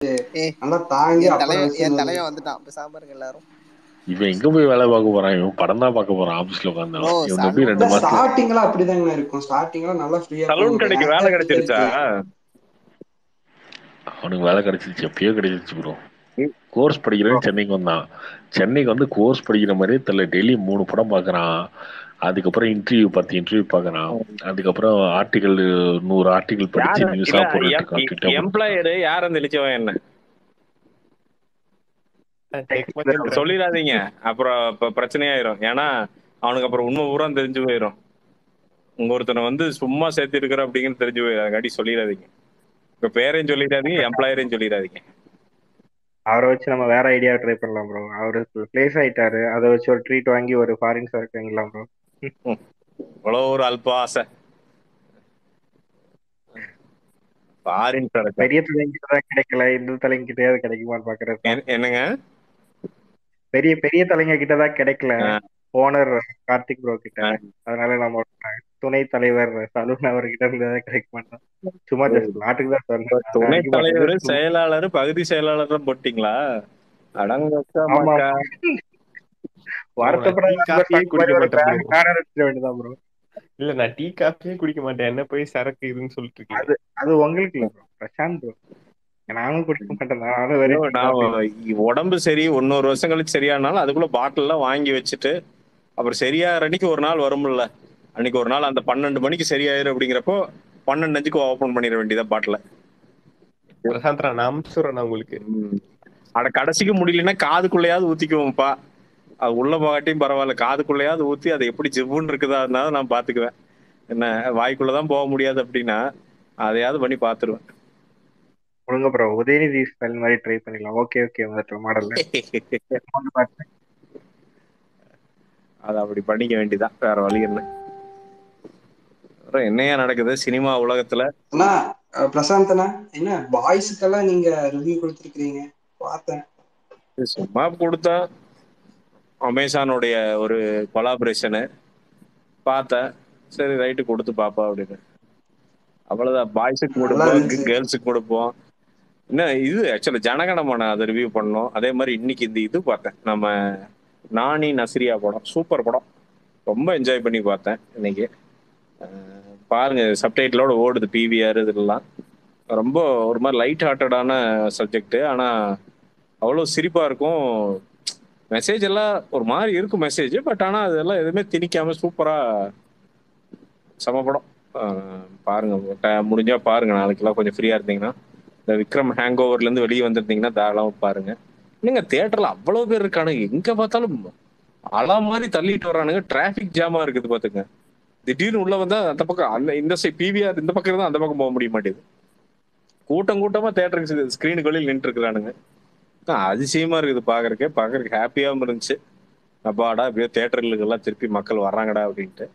ஏய் நல்லா தாங்கி என் அப்புறம் தலைவன் என் வைக்கணும் தலைவன் வந்துட்டான் பேசாம இருங்க எல்லாரும் இவன் எங்க போய் வேலை பார்க்க போறான் இவன் படம் தான் பார்க்க போறான் ஆபீஸ்ல உட்காந்து Bro, இவன் எப்படி ரெண்டு மாசம் ஸ்டார்டிங்லாம் அப்படிதாங்க இருக்கும் ஸ்டார்டிங்லாம் நல்லா ஃப்ரீயா சலூன் கடைக்கு வேலை கிடைச்சிருச்சா அவனுக்கு வேலை கிடைச்சிருச்சு எப்பயோ கிடைச்சிருச்சு ப்ரோ கோர்ஸ் படிக்கிறேன்னு சென்னைக்கு வந்தான் சென்னைக்கு வந்து கோர்ஸ் படிக்கிற மாதிரியே தெரியல டெய்லி மூணு படம் பார்க்கறான் அதுக்கப்புறம் இன்டர்வியூ பத்து இன்டர்வியூ பார்க்கறான் அதுக்கப்புறம் ஆர்டிகல் நூறு ஆர்டிகல் படிச்சு நியூஸா போட்டு எம்ப்ளாயர் யார் அந்த இழிச்சவன் என்ன சொல்லிடாதீங்க அப்புறம் இப்ப பிரச்சனையாயிரும் ஏன்னா அவனுக்கு அப்புறம் உண்மை பூரா தெரிஞ்சு போயிடும் உங்க ஒருத்தனை வந்து சும்மா சேர்த்து இருக்கிற அப்படிங்கன்னு தெரிஞ்சு போயிடும் அதுக்காட்டி சொல்லிடாதீங்க இப்ப பேரையும் சொல்லிடாதீங்க எம்ப்ளாயரையும் சொல்லிடாதீங்க அவரை வச்சு நம்ம வேற ஐடியா ட்ரை பண்ணலாம் ப்ரோ அவரு பிளேஸ் ஆயிட்டாரு அதை வச்சு ஒரு ட்ரீட் வாங்கி ஒரு ஃபாரின் சரக்கு வாங்கிடலாம் ப்ரோ இவ்வளவு ஒரு அல்ப ஆசை ஃபாரின் சரக்கு பெரிய தலைங்கிட்ட தான் கிடைக்கல இந்த தலைங்கிட்டயாவது கிடைக்குமான்னு பாக்குறது என்ன- என்னங்க பெரிய பெரிய தலைங்க கிட்ட தான் கிடைக்கல ஓனர் கார்த்திக் ப்ரோ கிட்ட ஆ. அதனால நம்ம துணை தலைவர் சலூன் அவர்கிட்ட இருந்து தான் கிடைக்க மாட்டோம் சும்மா ஜஸ்ட் நாட்டுக்கு தான் சொன்னேன் துணை அதுக்கு தலைவர் மட்டும் செயலாளர் பகுதி செயலாளர் போட்டீங்களா அடங்கக்கா ஆமா. மக்கா. வருத்தப்படாத டீ காஃபியே குடிக்க மாட்டேன் bro. பேனர் வச்சிட வேண்டியதான் ப்ரோ இல்ல நான் டீ காஃபியே குடிக்க மாட்டேன் என்ன போய் சரக்கு இதுன்னு சொல்லிட்டு இருக்கீங்க அது உங்களுக்கு இல்ல ப்ரோ பிரசாந்த் ப்ரோ நானும் குடிக்க மாட்டேன் நானும் ஐயோ, வெறும் நான் உடம்பு சரி ஒன்னொரு வருஷம் கழிச்சு சரியானாலும் அதுக்குள்ள பாட்டில் வாங்கி வச்சுட்டு அப்புறம் சரியாகிற அன்னைக்கு ஒரு நாள் வரும்ல அன்னைக்கு ஒரு நாள் அந்த பன்னெண்டு மணிக்கு சரியாயிரு அப்படிங்கிறப்போ பன்னெண்டு அஞ்சுக்கு ஓபன் பண்ணிட வேண்டியதா பாட்டில் பிரசாந்த் நான் அனுப்பிச்சுடுறேன் நான் உங்களுக்கு அட கடைசிக்கு முடியலன்னா காதுக்குள்ளேயாவது ஊத்திக்குவோம்ப்பா அது உள்ள போகாட்டியும் பரவாயில்ல காதுக்குள்ளேயாவது ஊத்தி அது எப்படி ஜிவ்வுன்னு இருக்குதா இருந்தாலும் நான் பாத்துக்குவேன் என்ன வாய்க்குள்ளதான் போக முடியாது அப்படின்னா அதையாவது பண்ணி பாத்துருவேன் ஒழுங்க ப்ரோ உதயநிதி ஸ்டைல் மாதிரி ட்ரை பண்ணிடலாம் ஓகே ஓகே வந்துட்டு மாடல்ல அதை அப்படி பண்ணிக்க வேண்டியதான் வேற வழி என்ன அப்புறம் என்னையா நடக்குது சினிமா உலகத்துல அண்ணா அஹ் பிரசாந்த் அண்ணா என்ன பாய்ஸுக்கெல்லாம் நீங்க ரிவ்யூ கொடுத்துருக்கீங்க பார்த்தேன் சும்மா கொடுத்தா அமேசானுடைய ஒரு கொலாபரேஷனு பார்த்தேன் சரி ரைட்டு கொடுத்து பாப்பா அப்படின்னு அவ்வளவுதான் பாய்ஸுக்கு நல்லா கொடுப்போம் இருந்துச்சு. கேர்ள்ஸுக்கு கொடுப்போம் என்ன இது ஆக்சுவலா ஜனகணமான அதை ரிவ்யூ பண்ணோம் அதே மாதிரி இன்னைக்கு இந்த இது பார்த்தேன் நம்ம நானி நஸ்ரியா படம் சூப்பர் படம் ரொம்ப என்ஜாய் பண்ணி பார்த்தேன் இன்னைக்கு அஹ் பாருங்க சப்டைட்டிலோட ஓடுது பிவிஆர் இதெல்லாம் ரொம்ப ஒரு மாதிரி லைட் ஹார்ட்டடான சப்ஜெக்ட் ஆனா அவ்வளோ சிரிப்பா இருக்கும் மெசேஜ் எல்லாம் ஒரு மாதிரி இருக்கும் மெசேஜ் பட் ஆனா அதெல்லாம் எதுவுமே திணிக்காம சூப்பரா செம படம் அஹ் பாருங்க ட- முடிஞ்சா பாருங்க நாளைக்கெல்லாம் கொஞ்சம் ஃப்ரீயா இருந்தீங்கன்னா இந்த விக்ரம் ஹேங் ஓவர்ல இருந்து வெளியே வந்திருந்தீங்கன்னா தாராளமா பாருங்க நீங்க தியேட்டர்ல அவ்வளவு பேர் இருக்கானுங்க எங்க பார்த்தாலும் அலா மாதிரி தள்ளிட்டு வர்றானுங்க டிராபிக் ஜாமா இருக்குது பாத்துங்க திடீர்னு உள்ள வந்தா அந்த பக்கம் அந்த இந்த சைட் பிவிஆர் இந்த பக்கம் இருந்தா அந்த பக்கம் போக முடிய மாட்டேங்குது கூட்டம் கூட்டமா தேட்டருக்கு ஸ்கிரீனுக்கு வெளியில் நின்று இருக்கிறானுங்க அதிசயமா இருக்குது பாக்குறதுக்கே பாக்குறதுக்கு ஹாப்பியாவும் இருந்துச்சு அப்பாடா எப்படியோ தேட்டர்களுக்கு எல்லாம் திருப்பி மக்கள் வர்றாங்கடா அப்படின்ட்டு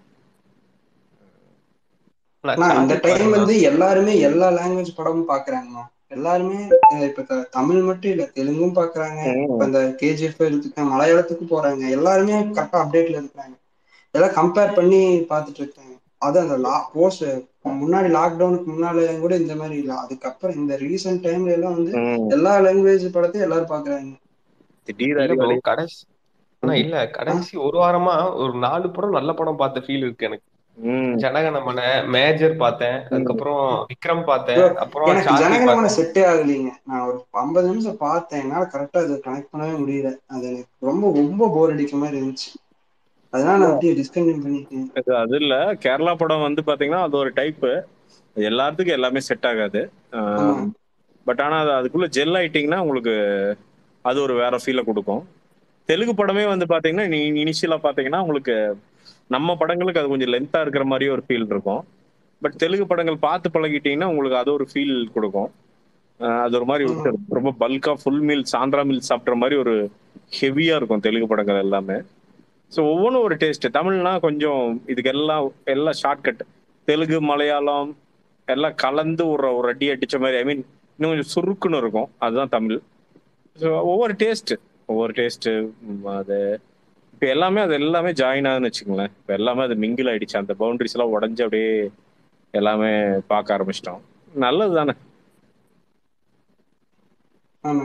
ஆனா இந்த டைம் வந்து எல்லாருமே எல்லா லாங்குவேஜ் படமும் பாக்குறாங்கண்ணா எல்லாருமே அஹ் இப்ப த- தமிழ் மட்டும் இல்ல தெலுங்கும் பாக்குறாங்க இப்ப இந்த கேஜிஎஃப் எடுத்துக்க மலையாளத்துக்கு போறாங்க எல்லாருமே கரெக்டா அப்டேட்ல இருக்காங்க எல்லாம் கம்பேர் பண்ணி பார்த்துட்டு இருக்காங்க அது அந்த லா போஸ்ட் முன்னாடி லாக்டவுனுக்கு முன்னால கூட இந்த மாதிரி இல்ல அதுக்கப்புறம் இந்த ரீசெண்ட் டைம்ல எல்லாம் வந்து ம். எல்லா லாங்குவேஜ் படத்தையும் எல்லாரும் பாக்குறாங்க திடீர் இல்ல bro, அறிவாளி கடைசி ஆனா இல்ல கடைசி ஒரு வாரமா ஒரு நாலு படம் நல்ல படம் பார்த்த ஃபீல் இருக்கு எனக்கு ம். ஜனகணமன மேஜர் பார்த்தேன் அதுக்கப்புறம் விக்ரம் பார்த்தேன் Bro, அப்புறம் எனக்கு சார்லி ஜனகணமன பார்த்தேன் செட்டே ஆகலைங்க நான் ஒரு ஐம்பது நிமிஷம் பார்த்தேன் என்னால கரெக்டா அதை கனெக்ட் பண்ணவே முடியல அது எனக்கு ரொம்ப ரொம்ப போர் அடிக்க மாதிரி இருந்துச்சு அதனால நான் அப்படியே டிஸ்கண்டினியூ பண்ணிட்டேன் அது அது இல்ல கேரளா படம் வந்து பாத்தீங்கன்னா அது ஒரு டைப் எல்லாத்துக்கும் எல்லாமே செட் ஆகாது ஆமா. பட் ஆனா அது அதுக்குள்ள ஜெல் ஆயிட்டீங்கன்னா உங்களுக்கு அது ஒரு வேற ஃபீலை கொடுக்கும் தெலுங்கு படமே வந்து பாத்தீங்கன்னா நீ இனிஷியலா பாத்தீங்கன்னா உங்களுக்கு நம்ம படங்களுக்கு அது கொஞ்சம் லென்த்தா இருக்கிற மாதிரி ஒரு ஃபீல் இருக்கும் பட் தெலுங்கு படங்கள் பார்த்து பழகிட்டீங்கன்னா உங்களுக்கு அது ஒரு ஃபீல் கொடுக்கும் அஹ் அது ஒரு மாதிரி ஒரு ரொம்ப பல்கா ஃபுல் மீல் சாந்திரா மீல் சாப்பிட்ற மாதிரி ஒரு ஹெவியா இருக்கும் தெலுங்கு படங்கள் எல்லாமே ஸோ ஒவ்வொன்றும் ஒரு டேஸ்ட் தமிழ்னா கொஞ்சம் இதுக்கு எல்லாம் எல்லாம் ஷார்ட்கட் தெலுங்கு மலையாளம் எல்லாம் கலந்து ஒரு ஒரு அடி அடிச்ச மாதிரி ஐ மீன் இன்னும் கொஞ்சம் சுருக்குன்னு இருக்கும் அதுதான் தமிழ் ஸோ ஒவ்வொரு டேஸ்ட் ஒவ்வொரு டேஸ்ட் அது இப்போ எல்லாமே அது எல்லாமே ஜாயின் ஆகுதுன்னு வச்சுக்கோங்களேன் இப்போ எல்லாமே அது மிங்கிள் ஆயிடுச்சு அந்த பவுண்டரிஸ் எல்லாம் உடஞ்சு அப்படியே எல்லாமே பார்க்க ஆரம்பிச்சிட்டோம் நல்லது தானே ஆமா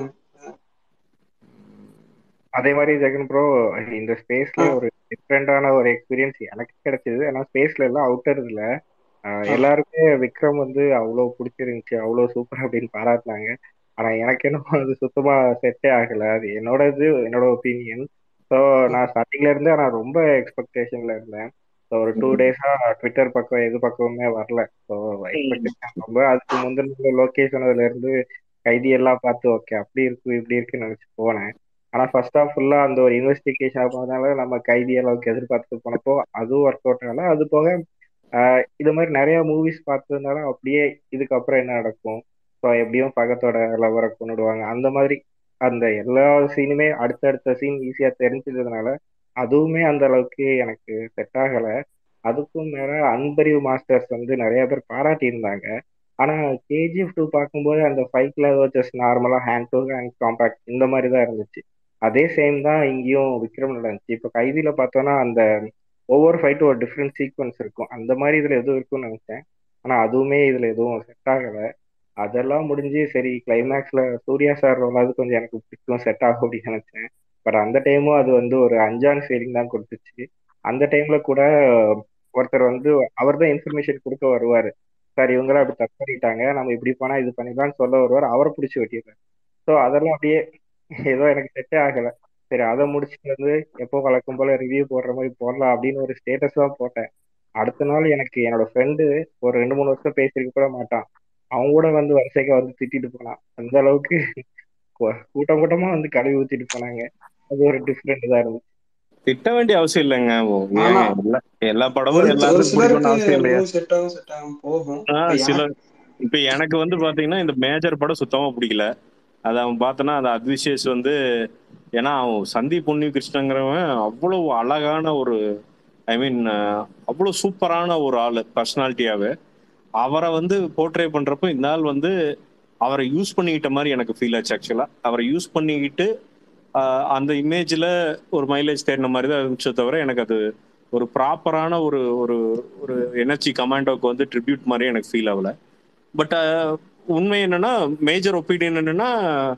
அதே மாதிரி ஜெகன் ப்ரோ இந்த ஸ்பேஸ்ல ஆ. ஒரு டிஃப்ரெண்டான ஒரு எக்ஸ்பீரியன்ஸ் எனக்கு கிடைச்சது ஆனா ஸ்பேஸ்ல எல்லாம் அவுட்டர்ல எல்லாருமே விக்ரம் வந்து அவ்வளோ பிடிச்சிருந்துச்சு அவ்வளோ சூப்பர் அப்படின்னு பாராட்டினாங்க ஆனா எனக்கு என்னமோ அது சுத்தமா செட்டே ஆகல அது என்னோட இது என்னோட ஒப்பீனியன் ஸோ நான் ஸ்டார்டிங்ல இருந்தே நான் ரொம்ப எக்ஸ்பெக்டேஷன்ல இருந்தேன் ஸோ ஒரு டூ டேஸா ட்விட்டர் பக்கம் எது பக்கமுமே வரல ஸோ எக்ஸ்பெக்டேஷன் ரொம்ப அதுக்கு முந்தின லொக்கேஷன் அதுல இருந்து கைதி எல்லாம் பார்த்து ஓகே அப்படி இருக்கு இப்படி இருக்குன்னு நினைச்சு போனேன் ஆனா ஃபர்ஸ்ட் ஆஃப் ஃபுல்லா அந்த ஒரு இன்வெஸ்டிகேஷன் போனதால நம்ம கைதி அளவுக்கு எதிர்பார்த்து போனப்போ அதுவும் ஒர்க் அவுட் ஆகல அது போக ஆஹ் இது மாதிரி நிறைய மூவிஸ் பார்த்ததுனால அப்படியே இதுக்கப்புறம் என்ன நடக்கும் ஸோ எப்படியும் பகத்தோட லவரை கொண்டுடுவாங்க அந்த மாதிரி அந்த எல்லா சீனுமே அடுத்தடுத்த சீன் ஈஸியா தெரிஞ்சதுனால அதுவுமே அந்த அளவுக்கு எனக்கு செட் ஆகல அதுக்கும் மேல அன்பரிவ் மாஸ்டர்ஸ் வந்து நிறைய பேர் பாராட்டி இருந்தாங்க ஆனா கேஜிஎஃப் டூ பார்க்கும்போது அந்த ஃபைட்ல ஜஸ்ட் நார்மலா ஹேண்ட் டு ஹேண்ட் காம்பாக்ட் இந்த மாதிரி தான் இருந்துச்சு அதே சேம் தான் இங்கேயும் விக்ரம் நடந்துச்சு இப்போ கைதியில பார்த்தோன்னா அந்த ஒவ்வொரு ஃபைட்டும் ஒரு டிஃப்ரெண்ட் சீக்வன்ஸ் இருக்கும் அந்த மாதிரி இதுல எதுவும் இருக்கும்னு நினைச்சேன் ஆனா அதுவுமே இதுல எதுவும் செட் ஆகல அதெல்லாம் முடிஞ்சு சரி கிளைமேக்ஸ்ல சூர்யா சார் ரோலாவது கொஞ்சம் எனக்கு பிடிக்கும் செட் ஆகும் அப்படின்னு நினைச்சேன் பட் அந்த டைமும் அது வந்து ஒரு அஞ்சான் ஃபீலிங் தான் கொடுத்துச்சு அந்த டைம்ல கூட ஒருத்தர் வந்து அவர் தான் இன்ஃபர்மேஷன் கொடுக்க வருவாரு சார் இவங்களாம் அப்படி தப்பு பண்ணிட்டாங்க நம்ம இப்படி பண்ணா இது பண்ணிடலாம்னு சொல்ல வருவார் அவரை பிடிச்சி வெட்டிடுறாரு ஸோ அதெல்லாம் அப்படியே ஏதோ எனக்கு செட்டே ஆகல சரி அதை முடிச்சுட்டு வந்து எப்போ வழக்கம் போல ரிவ்யூ போடுற மாதிரி போடலாம் அப்படின்னு ஒரு ஸ்டேட்டஸ் தான் போட்டேன் அடுத்த நாள் எனக்கு என்னோட ஃப்ரெண்டு ஒரு ரெண்டு மூணு வருஷம் பேசியிருக்க கூட மாட்டான் அவங்க கூட வந்து வரிசைக்கு வந்து திட்டிட்டு போனான் அந்த அளவுக்கு கூ- கூட்டம் கூட்டமா வந்து கழுவி ஊத்திட்டு போனாங்க அது ஒரு டிஃப்ரெண்ட் தான் இருந்துச்சு திட்ட வேண்டிய அவசியம் இல்லைங்க ஓ, ஆமா. ஏங்க எல்லா எல்லா ஒரு படமும் ஒரு எல்லாருக்கும் பிடிக்கும்னு அவசியம் இல்லையா சிலருக்கு செட் ஆகும் செட் ஆகும் போகும் ஆ, இப்ப சில எனக்கு- இப்ப எனக்கு வந்து பாத்தீங்கன்னா இந்த மேஜர் படம் சுத்தமா பிடிக்கல அது அவன் பார்த்தனா அந்த அத்விசேஷ் வந்து ஏன்னா அவன் சந்தீப் பொன்னி கிருஷ்ணங்கிறவன் அவ்வளவு அழகான ஒரு ஐ மீன் அவ்வளவு சூப்பரான ஒரு ஆளு பர்சனாலிட்டியாவே அவரை வந்து போர்ட்ரே பண்றப்போ இந்த ஆள் வந்து அவரை யூஸ் பண்ணிக்கிட்ட மாதிரி எனக்கு ஃபீல் ஆச்சு ஆக்சுவலா அவரை யூஸ் பண்ணிக்கிட்டு ஆஹ், அந்த இமேஜ்ல ஒரு மைலேஜ் தேடின மாதிரி தான் இருந்துச்சே தவிர எனக்கு அது ஒரு ப்ராப்பரான ஒரு ஒரு ஒரு எனர்ஜி கமாண்டோக்கு வந்து ட்ரிபியூட் மாதிரி எனக்கு ஃபீல் ஆகல பட் உண்மை என்னன்னா மேஜர் ஒப்பீனியன் என்னன்னா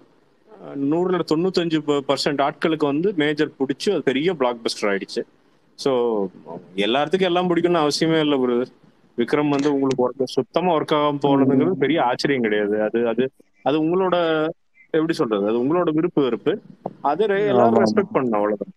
அஹ், நூறுல தொண்ணூத்தஞ்சு பர்சன்ட் ஆட்களுக்கு வந்து மேஜர் பிடிச்சி அது பெரிய பிளாக் பஸ்டர் ஆயிடுச்சு ஸோ எல்லாத்துக்கும் எல்லாம் பிடிக்கும்னு அவசியமே இல்லை ஒரு விக்ரம் வந்து உங்களுக்கு ஒர்க் சுத்தமா ஒர்க் ஆகாம போனதுங்கிறது பெரிய ஆச்சரியம் கிடையாது அது அது அது உங்களோட எப்படி சொல்றது அது உங்களோட விருப்பு வெறுப்பு அது ரெ- ஆமா எல்லாரும் ஆமா ரெஸ்பெக்ட் பண்ணணும் அவ்வளவுதான்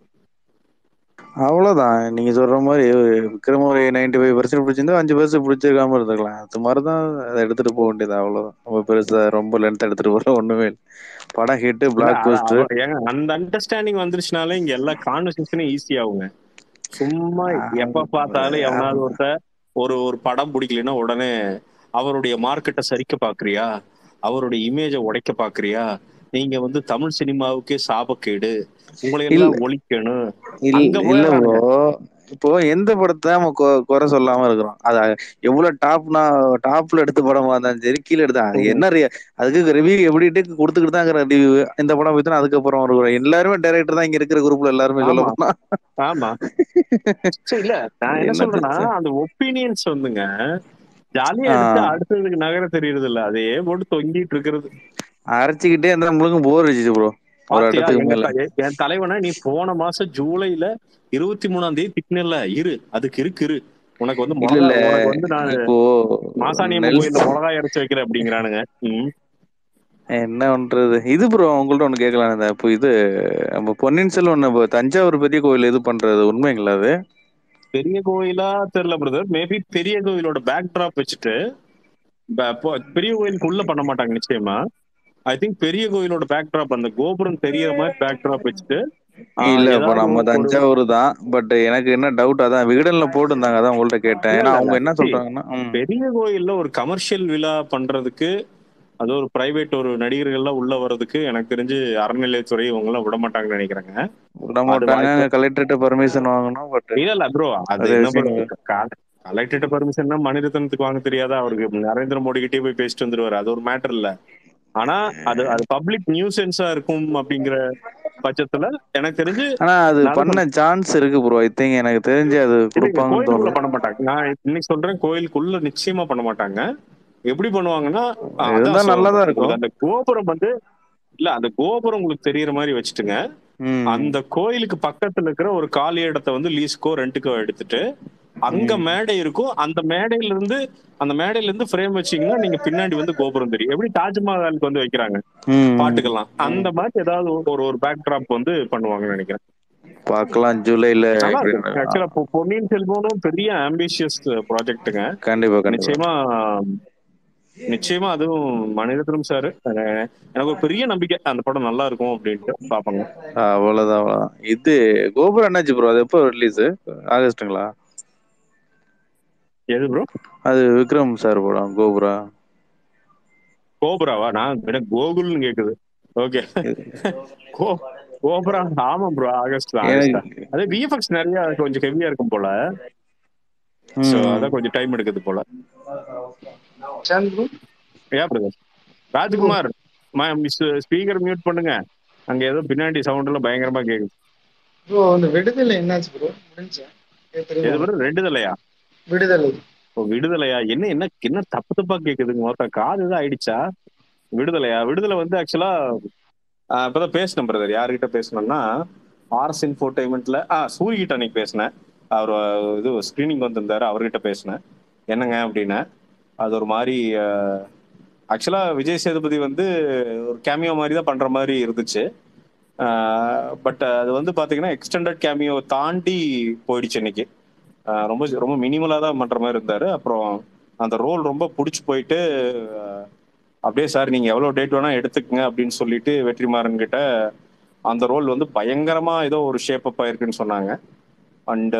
அவ்வளவுதான் நீங்க சொல்ற மாதிரி விக்ரம் ஒரு நைன்டி ஃபைவ் பர்சன்ட் பிடிச்சிருந்தா அஞ்சு பர்சன்ட் பிடிச்சிருக்காம இருந்துக்கலாம் அது மாதிரிதான் அதை எடுத்துட்டு போக வேண்டியது அவ்வளவுதான் ரொம்ப பெருசா ரொம்ப லென்த் எடுத்துட்டு போற ஒண்ணுமே இல்லை படம் ஹிட் இல்ல பிளாக் அது பஸ்டர் அவ- ஏங்க அந்த அண்டர்ஸ்டாண்டிங் வந்துருச்சுனாலே இங்க எல்லா கான்வர்சேஷனும் ஈஸி ஆகுங்க சும்மா எப்ப பார்த்தாலும் எவனாவது ஒருத்த ஒரு ஒரு படம் பிடிக்கலன்னா உடனே அவருடைய மார்க்கெட்டை சரிக்க பாக்குறியா அவருடைய இமேஜை உடைக்க பாக்குறியா நீங்க வந்து தமிழ் சினிமாவுக்கே சாபக்கேடு உங்களை இல்ல எல்லாம் ஒழிக்கணும் இல்ல அங்க இல்ல ப்ரோ போயிடுறானுங்க இப்போ எந்த படத்தை நம்ம கொ- குறை சொல்லாம இருக்கிறோம் அது எவ்வளவு டாப்னா டாப்ல எடுத்த படமா இருந்தாலும் சரி கீழே எடுத்தா அது என்ன re- அதுக்கு ரிவ்யூ எப்படிட்டு கொடுத்துக்கிட்டு தான் இருக்கிற ரிவ்யூ இந்த படம் பத்தி அதுக்கப்புறம் ஒரு எல்லாருமே டைரக்டர் தான் இங்க இருக்கிற குரூப்ல எல்லாருமே சொல்ல ஆமா போனா ஆமா சரி இல்ல நான் என்ன சொல்றேன்னா என்னத்துக்கு அந்த ஒப்பீனியன்ஸ் வந்துங்க ஜாலியா எடுத்து ஆஹ் அடுத்ததுக்கு நகர தெரியுறது இல்ல அதையே போட்டு தொங்கிட்டு இருக்கிறது அரைச்சுக்கிட்டே இருந்தா நம்மளுக்கும் போர் அடிச்சிச்சு ப்ரோ ஒரு பாத்தியா இடத்துக்கு எங்க மேல த- எ- என் தலைவனை நீ போன மாசம் ஜூலைல இருபத்தி மூணாம் தேதி திட்டினல இரு அதுக்கு இருக்கு இரு உனக்கு வந்து இல்ல மிளகா இல்ல உனக்கு வந்து நான் இப்போ மாசாணியம்மன் நெல் கோயில்ல மிளகாய் அரைச்சு வைக்கிறேன் அப்படிங்கிறானுங்க ம். என்ன பண்றது இது ப்ரோ உங்கள்ட்ட ஒண்ணு கேட்கலாம் இந்த இப்போ இது நம்ம பொன்னியின் செல்வன் இப்போ தஞ்சாவூர் பெரிய கோயில் இது பண்றது உண்மைங்களா அது பெரிய கோயிலா தெரியல பிரதர் மேபி பெரிய கோயிலோட பேக் டிராப் வச்சுட்டு ப- பொ- பெரிய கோயிலுக்கு உள்ள பண்ண மாட்டாங்க நிச்சயமா ஐ திங்க் பெரிய கோயிலோட பேக் டிராப் அந்த கோபுரம் தெரியற மாதிரி பேக் டிராப் வச்சுட்டு ஆஹ், இல்ல இப்போ ஏதாவது நம்ம ஒரு தஞ்சாவூர் தான் பட் எனக்கு என்ன டவுட் அதான் விகடன்ல போட்டிருந்தாங்க அதான் உங்கள்ட்ட கேட்டேன் இல்ல ஏன்னா இல்ல இல்ல அவங்க என்ன see, சொல்றாங்கன்னா ம், பெரிய கோயில்ல ஒரு கமர்ஷியல் விழா பண்றதுக்கு அது ஒரு பிரைவேட் ஒரு நடிகர்கள்லாம் உள்ள வர்றதுக்கு எனக்கு தெரிஞ்சு அறநிலையத்துறை இவங்க எல்லாம் விட மாட்டாங்கன்னு நினைக்கிறேங்க விட அது மாட்டாங்க வாய்ப்பு கலெக்டர்கிட்ட பர்மிஷன் வாங்கணும் பட் இல்ல இல்ல ப்ரோ அது அது என்ன சீன் கலெக்டர்கிட்ட பர்மிஷன்னா மணிரத்னத்துக்கு வாங்க தெரியாதா அவருக்கு நரேந்திர மோடி கிட்டே போய் பேசிட்டு வந்துருவாரு அது ஒரு மேட்டர் இல்ல ஆனா அது அது பப்ளிக் நியூசன்ஸா இருக்கும் அப்படிங்கிற பட்சத்துல எனக்கு தெரிஞ்சு ஆனா அது நான் பண்ண சான்ஸ் இருக்கு ப்ரோ ஐ திங்க் எனக்கு தெரிஞ்சு அது இல்லைங்க கொடுப்பாங்கன்னு கோயிலுக்குள்ள தோணுது பண்ண மாட்டாங்க நான் இன்னைக்கு சொல்றேன் கோயிலுக்குள்ள நிச்சயமா பண்ண மாட்டாங்க எப்படி பண்ணுவாங்கன்னா அஹ் அதான் இருந்தா so நல்லாதான் உங்களுக்கு இருக்கும் அந்த கோபுரம் வந்து இல்ல அந்த கோபுரம் உங்களுக்கு தெரியற மாதிரி வச்சுட்டுங்க ம். அந்த கோயிலுக்கு பக்கத்துல இருக்கிற ஒரு காலி இடத்தை வந்து லீஸ்க்கோ ரெண்டுக்கோ எடுத்துட்டு அங்க மேடை இருக்கும் அந்த மேடையில இருந்து அந்த மேடையில இருந்து ஃப்ரேம் வச்சீங்கன்னா நீங்க பின்னாடி வந்து கோபுரம் தெரியும் எப்படி தாஜ்மஹாலுக்கு வந்து வைக்கிறாங்க ம். பாட்டுக்கெல்லாம் அந்த மாதிரி ஏதாவது ஒரு ஒரு பேக் டிராப் வந்து பண்ணுவாங்கன்னு நினைக்கிறேன் பார்க்கலாம் ஜூலைல நல்லா இருக்கு ஆக்சுவலா பொன்னியின் செல்வனும் பெரிய ஆம்பிஷியஸ் ப்ராஜெக்ட்டுங்க கண்டிப்பா கண்டிப்பா நிச்சயமா நிச்சயமா அதுவும் மணிரத்னம் சார் எனக்கு ஒரு பெரிய நம்பிக்கை அந்த படம் நல்லா இருக்கும் அப்படின்ட்டு பாப்பாங்க அவ்வளவுதான் அவ்வளவுதான் இது கோபுரம் என்னாச்சு ப்ரோ அது எப்போ ரிலீஸ் ஆகஸ்ட்டுங்களா எது ப்ரோ அது விக்ரம் சார் படம் கோபுரா கோபுராவா நான் எனக்கு கோகுல்னு கேக்குது ஓகே கோபுரா ஆமா ப்ரோ ஆகஸ்ட் தான் ஆகஸ்ட் தான். எனக்கு அது விஎஃப்எக்ஸ் நிறைய கொஞ்சம் ஹெவியா இருக்கும் போல சோ ம். அதான் கொஞ்சம் டைம் எடுக்குது போல சாந்த் bro? ஏன் பிரதர் ராஜ்குமார் ஸ்பீக்கர் மியூட் பண்ணுங்க அங்க ஏதோ பின்னாடி சவுண்ட் எல்லாம் பயங்கரமா கேக்குது ப்ரோ அந்த விடுதலை என்னாச்சு ப்ரோ முடிஞ்சா எது தெரியுமா ப்ரோ ரெண்டுதலையா விடுதலை ஓ, விடுதலையா என்ன என்ன என்ன தப்பு தப்பா கேக்குதுங்க மொத்தம் காது தான் ஆயிடுச்சா விடுதலையா விடுதலை வந்து ஆக்சுவலா இப்பதான் பேசினேன் பிரதர் யாருகிட்ட பேசணும்னா ஆர்எஸ் இன்ஃபோர்டைன்மெண்ட்ல ஆ சூரி கிட்ட அன்னைக்கு பேசினேன் அவர் அஹ், இது ஸ்கிரீனிங் வந்திருந்தாரு அவர்கிட்ட பேசினேன் என்னங்க அப்படின்னு அது ஒரு மாதிரி ஆக்சுவலா விஜய் சேதுபதி வந்து ஒரு கேமியோ மாதிரி தான் பண்ற மாதிரி இருந்துச்சு பட் அது வந்து பாத்தீங்கன்னா எக்ஸ்டெண்டட் கேமியோ தாண்டி போயிடுச்சு இன்னைக்கு ஆஹ் ரொம்ப ரொம்ப மினிமலா தான் பண்ற மாதிரி இருந்தாரு அப்புறம் அந்த ரோல் ரொம்ப பிடிச்சி போயிட்டு ஆஹ் அப்படியே சார் நீங்க எவ்வளவு டேட் வேணா எடுத்துக்கங்க அப்படின்னு சொல்லிட்டு வெற்றிமாறன் கிட்ட அந்த ரோல் வந்து பயங்கரமா ஏதோ ஒரு ஷேப் அப் ஆயிருக்குன்னு சொன்னாங்க அண்ட்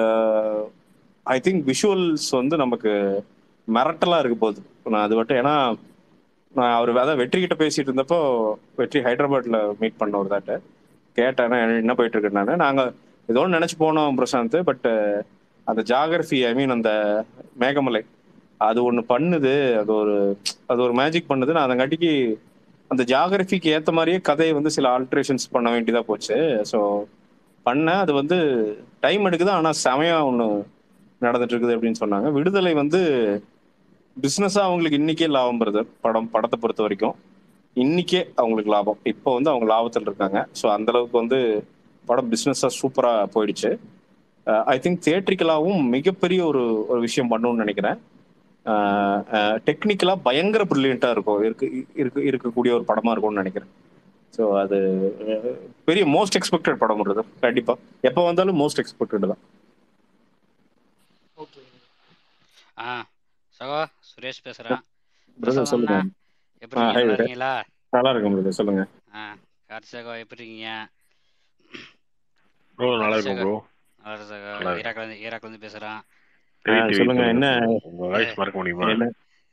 ஐ திங்க் விஷுவல்ஸ் வந்து நமக்கு மிரட்டலா இருக்கு போகுது நான் அது மட்டும் ஏன்னா நான் அவர் அதான் வெற்றி கிட்ட பேசிட்டு இருந்தப்போ வெற்றி ஹைதராபாத்ல மீட் பண்ண ஒரு தாட்ட கேட்டேன் என்ன போயிட்டு இருக்கு நான் நாங்க ஏதோ ஒன்று நினைச்சு போனோம் பிரசாந்த் பட் அந்த ஜாகிரபி ஐ மீன் அந்த மேகமலை அது ஒன்று பண்ணுது அது ஒரு அது ஒரு மேஜிக் பண்ணுது நான் அதங்காட்டிக்கு அந்த ஜாகிரபிக்கு ஏற்ற மாதிரியே கதையை வந்து சில ஆல்ட்ரேஷன்ஸ் பண்ண வேண்டியதா போச்சு ஸோ பண்ணேன் அது வந்து டைம் எடுக்குது ஆனால் செமையா ஒன்று நடந்துட்டு இருக்குது அப்படின்னு சொன்னாங்க விடுதலை வந்து பிஸ்னஸாக அவங்களுக்கு இன்னைக்கே லாபம் பிரதர் படம் படத்தை பொறுத்த வரைக்கும் இன்னைக்கே அவங்களுக்கு லாபம் இப்போ வந்து அவங்க லாபத்தில் இருக்காங்க ஸோ அந்த அளவுக்கு வந்து படம் பிஸ்னஸாக சூப்பராக போயிடுச்சு ஐ திங்க் தியேட்ரிக்கலாகவும் மிகப்பெரிய ஒரு ஒரு விஷயம் பண்ணணும்னு நினைக்கிறேன் டெக்னிக்கலாக பயங்கர ப்ரில்லியண்ட்டாக இருக்கும் இருக்கு இருக்கு இருக்கக்கூடிய ஒரு படமாக இருக்கும்னு நினைக்கிறேன் ஸோ அது அஹ், பெரிய மோஸ்ட் எக்ஸ்பெக்டட் படம் வருது கண்டிப்பாக எப்போ வந்தாலும் மோஸ்ட் எக்ஸ்பெக்டட் தான் ஓகே ஆ சகோ சுரேஷ் பேசுறேன் பிரதர் சொல்லுங்க எப்படி ஆ, இருக்கீங்க? hi, நல்லா hi. இருக்கீங்களா நல்லா இருக்கும் பிரதர் சொல்லுங்க ஆ கார்த்தி சகோ எப்படி இருக்கீங்க ப்ரோ நல்லா இருக்கும் ப்ரோ நல்லா இருக்கு சகோ நல்லா இருக்கு. ஈராக்ல இருந்து ஈராக்ல இருந்து பேசுறேன் தெரியும் சொல்லுங்க, தெரியும் என்ன? bro. உங்க வாய்ஸ் மறக்க முடியுமா என்ன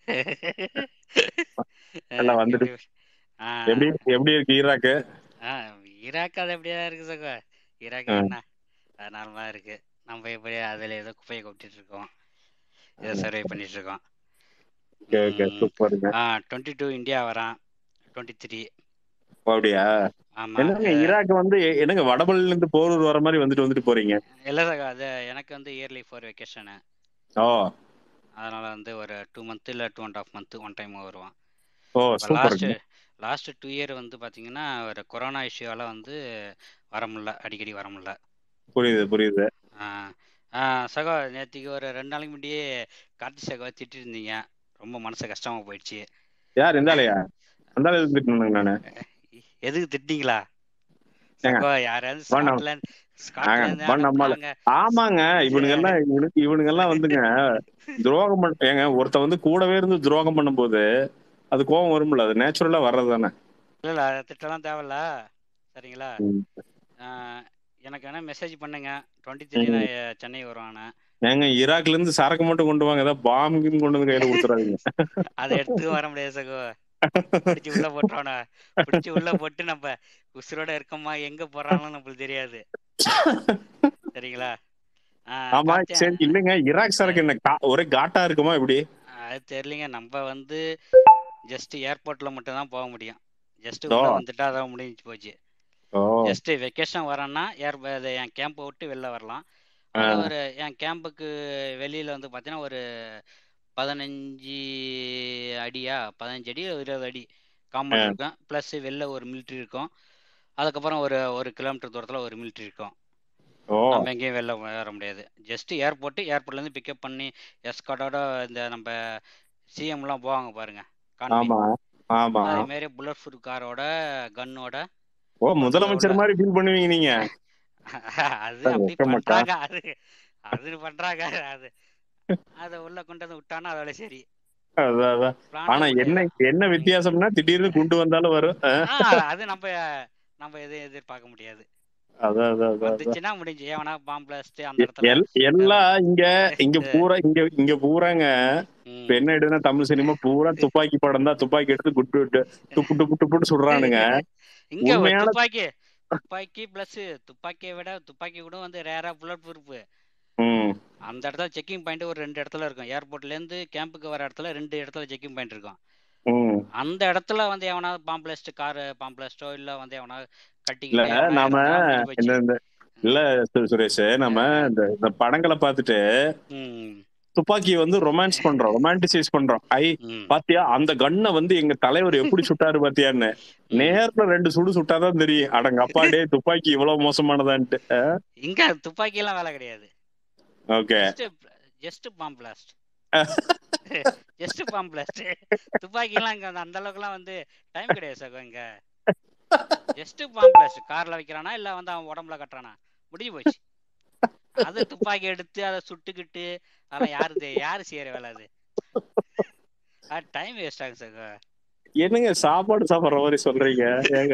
எல்லாம் வந்துட்டு- எப்படி- ஆ, எப்படி எப்படி இருக்கு ஈராக்கு ஆ, ஈராக் அது எப்படியா இருக்கு சகோ ஈராக் ஆ. என்ன அது நார்மலா இருக்கு நம்ம எப்படி அதுல ஏதோ குப்பையை கொட்டிட்டு இருக்கோம் ஏதோ சர்வே பண்ணிட்டு இருக்கோம் ஓகே ஓகே ம். சூப்பருங்க ஆ டுவெண்ட்டி டூ இந்தியா வரான் டுவெண்ட்டி த்ரீ அப்படியா ஆமா என்னங்க அஹ், ஈராக் வந்து எ- என்னங்க வடபள்ளில இருந்து போரூர் வர மாதிரி வந்துட்டு வந்துட்டு போறீங்க இல்ல சகோ அது எனக்கு வந்து இயர்லி ஃபோர் வெக்கேஷனு ஓ அதனால வந்து ஒரு டூ மந்த் இல்லை two and half month one time வருவான் ஓ லாஸ்ட் சூப்பருங்க லாஸ்ட் டூ இயர் வந்து பாத்தீங்கன்னா ஒரு கொரோனா இஷ்யூவால வந்து வர முடியல அடிக்கடி வர முடியல புரியுது புரியுது ஆ, ஆ, சகோ நேற்றுக்கு ஒரு ரெண்டு நாளைக்கு முன்னாடியே கார்த்தி சகோ திட்டிட்டு இருந்தீங்க ரொம்ப மனசு கஷ்டமா போயிடுச்சு யார் இந்தாலையா அந்தால இருந்துட்டு நானு எதுக்கு திட்டிங்களா ஏங்க, சகோ யாராவது வேண்டாம். ஸ்காட்லாந்து ஸ்காட்லாந்து வேண்டாம், நம்மால. அனுப்புனாங்க ஆமாங்க இவனுங்க எல்லாம் இவனுக்கு இவனுங்க எல்லாம் வந்துங்க துரோகம் பண்ண ஏங்க ஒருத்த வந்து கூடவே இருந்து துரோகம் பண்ணும்போது அது கோபம் வரும்ல அது நேச்சுரலா வர்றது தானே இல்ல இல்ல அதை திட்டலாம் தேவையில்ல சரிங்களா ம். ஆ, எனக்கு வேணா மெசேஜ் பண்ணுங்க டுவெண்ட்டி த்ரீ நான் சென்னை வருவானு ஏங்க ஈராக்ல இருந்து சரக்கு மட்டும் கொண்டு வாங்க ஏதாவது பாம்பு கொண்டு வந்து கையில கொடுத்துறாதீங்க அதை எடுத்து வர முடியாது சகோ பிடிச்சி உள்ள போட்டுறானு பிடிச்சி உள்ள போட்டு நம்ம உசுரோட இருக்கோமா எங்க போறான்னு நம்மளுக்கு தெரியாது சரிங்களா ஆ, ஆமா கார்த்தியா- சரி இல்லைங்க ஈராக் சரக்கு என்ன கா- ஒரே காட்டா இருக்குமா இப்படி அது தெரியலங்க நம்ம வந்து ஜஸ்ட் ஏர்போர்ட்ல மட்டும் தான் போக முடியும் ஜஸ்ட் ஓ. உள்ள வந்துட்டா அதான் முடிஞ்சு போச்சு ஓ ஜஸ்ட் வெக்கேஷன் வரேன்னா ஏர் அது என் கேம்பை விட்டு வெளில வரலாம் ஆ. அது ஒரு என் கேம்புக்கு வெளியில வந்து பார்த்தீங்கன்னா ஒரு பதினஞ்சு அடியா பதினஞ்சு அடி இருபது அடி காம்பவுண்ட் இருக்கும் ப்ளஸ் வெளில ஒரு மிலிட்ரி இருக்கும் அதுக்கப்புறம் ஒரு ஒரு கிலோமீட்டர் தூரத்தில் ஒரு மிலிட்ரி இருக்கும் ஓ நம்ம எங்கேயும் வெளில வர முடியாது ஜஸ்ட் ஏர்போர்ட் ஏர்போர்ட்லேருந்து பிக்கப் பண்ணி எஸ்கார்டோட இந்த நம்ம சிஎம்லாம் போவாங்க பாருங்க கான்வே ஆமா ஆமா அதே மாதிரி புல்லட் ப்ரூஃப் காரோட கன்னோட ஓ பக்கத்தில் உள்ள முதலமைச்சர் மாதிரி ஃபீல் பண்ணுவீங்க நீங்க அது சார் அப்படி வெக்க மாட்டா பண்றாங்க அது அது பண்றாங்க அது அதை உள்ள கொண்டு வந்து விட்டானா அதோட சரி அதான் அதான் பிளானா ஆனா என்ன முடியாது என்ன வித்தியாசம்னா திடீர்னு குண்டு வந்தாலும் வரும் ஆ, ஆ அது நம்ம நம்ம எதுவும் எதிர்பார்க்க முடியாது அதான் அதான் அதான் அதான் வந்துச்சுன்னா முடிஞ்சு ஏவனா பாம்பு பிளாஸ்ட் அந்த இடத்துல எல்- அஹ், எல்லாம் இங்க இங்க அஹ், பூரா இங்க இங்க பூராங்க இப்ப ம். என்ன எடுனா தமிழ் சினிமா பூரா துப்பாக்கி படம் தான் துப்பாக்கி எடுத்து குட்டு விட்டு துப்பு துப்பு துப்புட்டு சுடுறானுங்க இங்க ஒரு உண்மையான துப்பாக்கி துப்பாக்கி பிளஸ் துப்பாக்கியை விட துப்பாக்கி கூட வந்து ரேரா புல்லட் ப்ரூஃப் ம் அந்த இடத்துல செக்கிங் பாயிண்ட் ஒரு ரெண்டு இடத்துல இருக்கும் ஏர்போர்ட்ல இருந்து கேம்புக்கு வர இடத்துல ரெண்டு இடத்துல செக்கிங் பாயிண்ட் இருக்கும் ம் அந்த இடத்துல வந்து எவனாவது பாம்பு பிளாஸ்ட் காரு பாம்பு பிளாஸ்டோ இல்ல வந்து எவனாவது இல்ல கட்டிக்கிட்டு எவனா நாம இருந்தா முடிஞ்சு போச்சு இந்த இந்த இல்ல சு- சுரேஷ் நம்ம இந்த இந்த படங்களை பார்த்துட்டு ம் துப்பாக்கியை வந்து ரொமான்ஸ் பண்றோம் ரொமான்டிசைஸ் பண்றோம் ஐ ம் பாத்தியா அந்த கண்ணை வந்து எங்க தலைவர் எப்படி சுட்டாரு பாத்தியான்னு ம் நேர்ல ரெண்டு சுடு சுட்டாதான் தெரியும் அடங்க அப்பா டே துப்பாக்கி இவ்வளவு மோசமானதான்ட்டு இங்க துப்பாக்கி எல்லாம் வேலை கிடையாது ஓகே ஜஸ்ட் ஜஸ்ட் பாம்பு பிளாஸ்ட் ஜஸ்ட் பாம்பு பிளாஸ்ட் துப்பாக்கி எல்லாம் இங்க வந்து அந்த அளவுக்கு எல்லாம் வந்து டைம் கிடையாது சார் இங்க ஜஸ்ட் பாம்பு பிளாஸ்ட் கார்ல வைக்கிறானா இல்ல வந்து அவன் உடம்புல கட்டுறானா முடிஞ்சு போச்சு அது துப்பாக்கி எடுத்து அதை சுட்டுக்கிட்டு அதெல்லாம் யாரு தெ- யாரு செய்யற வேலை அது அது டைம் வேஸ்ட் ஆகும் சார் என்னங்க சாப்பாடு சாப்பிடுற மாதிரி சொல்றீங்க ஏங்க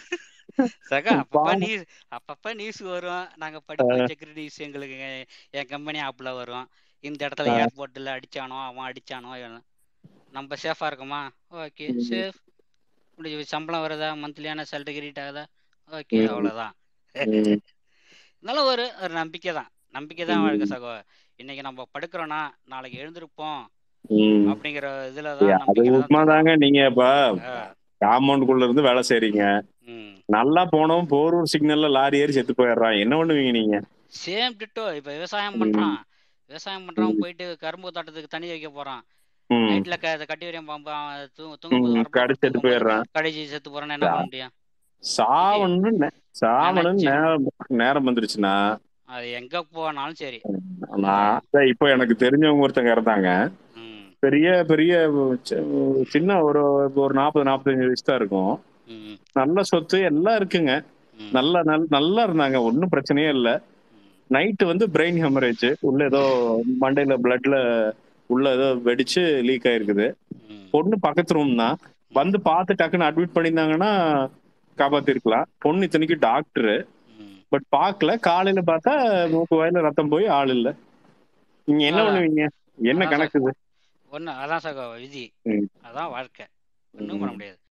சகா அப்பப்ப பாவம். நியூஸ் அப்பப்ப நியூஸ் வரும் நாங்க படிப்போம் செக்யூரிட்டி நியூஸ் எங்களுக்கு எ- என் கம்பெனி ஆப்ல வரும் இந்த இடத்துல ஆ. ஏர்போர்ட்ல அடிச்சானோ அவன் அடிச்சானோ இவன். நம்ம சேஃபா இருக்குமா ஓகே ம். சேஃப் முடிஞ்சு போச்சு. சம்பளம் வருதா மந்த்லியான சேலரி கிரெடிட் ஆகுதா ஓகே ம். அவ்வளவுதான் ம். இருந்தாலும் ஒரு ஒரு நம்பிக்கை தான் நம்பிக்கை தான் வாழ்க்கை ம். சகோ இன்னைக்கு நம்ம படுக்கிறோம்னா நாளைக்கு எழுந்திருப்போம் ம். அப்படிங்கிற இதுல ஏ, தான் அது நம்பிக்கையில தான் தூங்குறோம் உண்மைதாங்க நீங்க இப்ப ஆ, காம்பவுண்டுக்குள்ள இருந்து வேலை செய்றீங்க ம் நல்லா போனோம் போரூர் சிக்னல்ல லாரி ஏறி செத்து போயிடுறான் என்ன பண்ணுவீங்க நீங்க சேம் டிட்டோ இப்ப விவசாயம் ம். பண்றான் விவசாயம் பண்றவன் ம். போயிட்டு கரும்பு தோட்டத்துக்கு தண்ணி வைக்க போறான் ம். நைட்ல க கட்டி வரையும் பாம்பு அவன் தூ- தூங்கும்போது ம். வரப்புல கடி படுத்து செத்து தூங்கும்போது போயிடுறான் கடிச்சு செத்து போறான்னு என்ன பண்ண முடியும் இது சாவணும்னு நே- சாவணும்னு நினைச்சு நேரம் நேரம் வந்துருச்சுன்னா அது எங்க போனாலும் சரி நான் அதான் இப்போ எனக்கு தெரிஞ்சவங்க ஒருத்தங்க இருந்தாங்க ம் பெரிய பெரிய சி- சின்ன ஒரு ஒரு நாற்பது நாற்பத்தஞ்சு வயசு தான் இருக்கும் ம் நல்ல சொத்து எல்லாம் இருக்குங்க ம் நல்ல நல் நல்லா இருந்தாங்க ஒன்றும் பிரச்சனையே இல்லை ம் நைட்டு வந்து பிரெயின் ஹெமரேஜ் உள்ள ஏதோ மண்டையில பிளட்ல உள்ள ஏதோ வெடிச்சு லீக் ஆயிருக்குது ம் பொண்ணு பக்கத்து ரூம் தான் வந்து பார்த்து டக்குன்னு அட்மிட் பண்ணியிருந்தாங்கன்னா காப்பாத்திருக்கலாம் பொண்ணு இத்தனைக்கு டாக்டரு ம் பட் பார்க்கல காலையில பார்த்தா மூக்கு வாயில ரத்தம் போய் ஆள் இல்ல நீங்க என்ன அதான் பண்ணுவீங்க என்ன அதான் சார் கணக்கு இது ஒன்று அதான் சார் விதி ம். அதான் வாழ்க்கை ஒன்றும் ம். பண்ண முடியாது